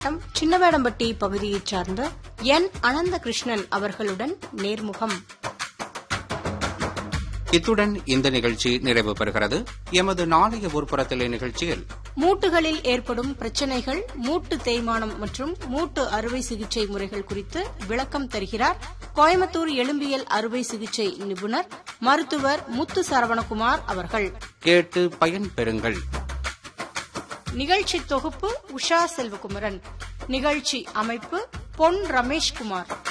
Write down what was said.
மாவட்டம் சின்னவேடம்பட்டி பகுதியைச் சார்ந்த என் அனந்த கிருஷ்ணன் அவர்களுடன் நேர்முகம் இத்துடன் இந்த நிகழ்ச்சி நிறைவு பெறுகிறது எமது நாளைய ஊர்ப்புறத்திலே நிகழ்ச்சியில் மூட்டுகளில் ஏற்படும் பிரச்சனைகள் மூட்டு தேய்மானம் மற்றும் மூட்டு அறுவை சிகிச்சை முறைகள் குறித்து விளக்கம் தருகிறார் கோயம்புத்தூர் எலும்பியல் அறுவை சிகிச்சை நிபுணர் மருத்துவர் முத்து சரவணகுமார் அவர்கள் கேட்டு பயன் பெறுங்கள் நிகழ்ச்சி தொகுப்பு உஷா செல்வகுமரன் நிகழ்ச்சி அமைப்பு பொன் ரமேஷ்குமார்